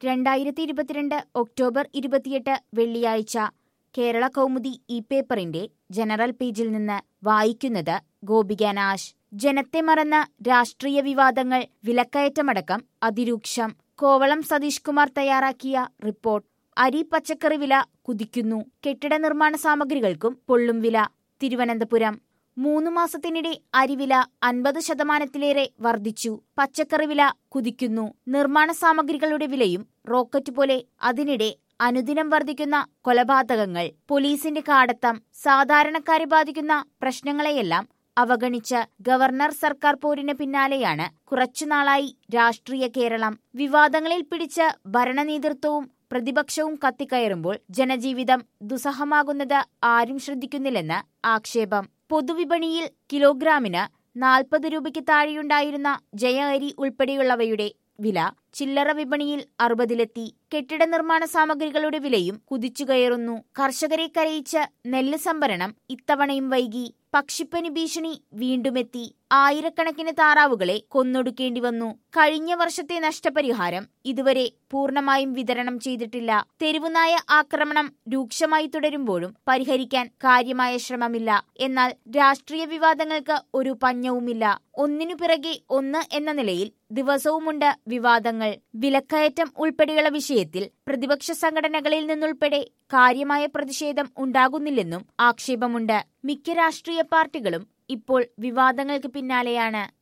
രണ്ടായിരത്തി ഇരുപത്തിരണ്ട് ഒക്ടോബർ ഇരുപത്തിയെട്ട് വെള്ളിയാഴ്ച കേരള കൗമുദി ഈ പേപ്പറിന്റെ ജനറൽ പേജിൽ നിന്ന് വായിക്കുന്നത് ഗോപിക നാശ് ജനത്തെ മറന്ന രാഷ്ട്രീയ വിവാദങ്ങൾ വിലക്കയറ്റമടക്കം അതിരൂക്ഷം കോവളം സതീഷ് കുമാർ തയ്യാറാക്കിയ റിപ്പോർട്ട് അരി പച്ചക്കറി വില കുതിക്കുന്നു കെട്ടിട നിർമ്മാണ സാമഗ്രികൾക്കും പൊള്ളും വില തിരുവനന്തപുരം മൂന്ന് മാസത്തിനിടെ അരിവില അൻപത് ശതമാനത്തിലേറെ വർദ്ധിച്ചു പച്ചക്കറി വില കുതിക്കുന്നു നിർമ്മാണ സാമഗ്രികളുടെ വിലയും റോക്കറ്റ് പോലെ അതിനിടെ അനുദിനം വർദ്ധിക്കുന്ന കൊലപാതകങ്ങൾ പോലീസിന്റെ കാടത്തം സാധാരണക്കാരെ ബാധിക്കുന്ന പ്രശ്നങ്ങളെയെല്ലാം അവഗണിച്ച് ഗവർണർ സർക്കാർ പോരിന് പിന്നാലെയാണ് കുറച്ചുനാളായി രാഷ്ട്രീയ കേരളം വിവാദങ്ങളിൽ പിടിച്ച് ഭരണനേതൃത്വവും പ്രതിപക്ഷവും കത്തിക്കയറുമ്പോൾ ജനജീവിതം ദുസ്സഹമാകുന്നത് ആരും ശ്രദ്ധിക്കുന്നില്ലെന്ന് ആക്ഷേപം പൊതുവിപണിയിൽ കിലോഗ്രാമിന് നാൽപ്പത് രൂപയ്ക്ക് താഴെയുണ്ടായിരുന്ന ജയ അരി ഉൾപ്പെടെയുള്ളവയുടെ വില ചില്ലറ വിപണിയിൽ അറുപതിലെത്തി കെട്ടിട നിർമ്മാണ സാമഗ്രികളുടെ വിലയും കുതിച്ചുകയറുന്നു കർഷകരെ കരയിച്ച് നെല്ല് സംഭരണം ഇത്തവണയും വൈകി പക്ഷിപ്പനി ഭീഷണി വീണ്ടുമെത്തി ആയിരക്കണക്കിന് താറാവുകളെ കൊന്നൊടുക്കേണ്ടി വന്നു കഴിഞ്ഞ വർഷത്തെ നഷ്ടപരിഹാരം ഇതുവരെ പൂർണ്ണമായും വിതരണം ചെയ്തിട്ടില്ല തെരുവുനായ ആക്രമണം രൂക്ഷമായി തുടരുമ്പോഴും പരിഹരിക്കാൻ കാര്യമായ ശ്രമമില്ല എന്നാൽ രാഷ്ട്രീയ വിവാദങ്ങൾക്ക് ഒരു പഞ്ഞവുമില്ല ഒന്നിനു പിറകെ ഒന്ന് എന്ന നിലയിൽ ദിവസവുമുണ്ട് വിവാദങ്ങൾ വിലക്കയറ്റം ഉൾപ്പെടെയുള്ള വിഷയത്തിൽ പ്രതിപക്ഷ സംഘടനകളിൽ നിന്നുൾപ്പെടെ കാര്യമായ പ്രതിഷേധം ഉണ്ടാകുന്നില്ലെന്നും ആക്ഷേപമുണ്ട് മിക്ക രാഷ്ട്രീയ പാർട്ടികളും ഇപ്പോൾ വിവാദങ്ങൾക്ക് പിന്നാലെയാണ്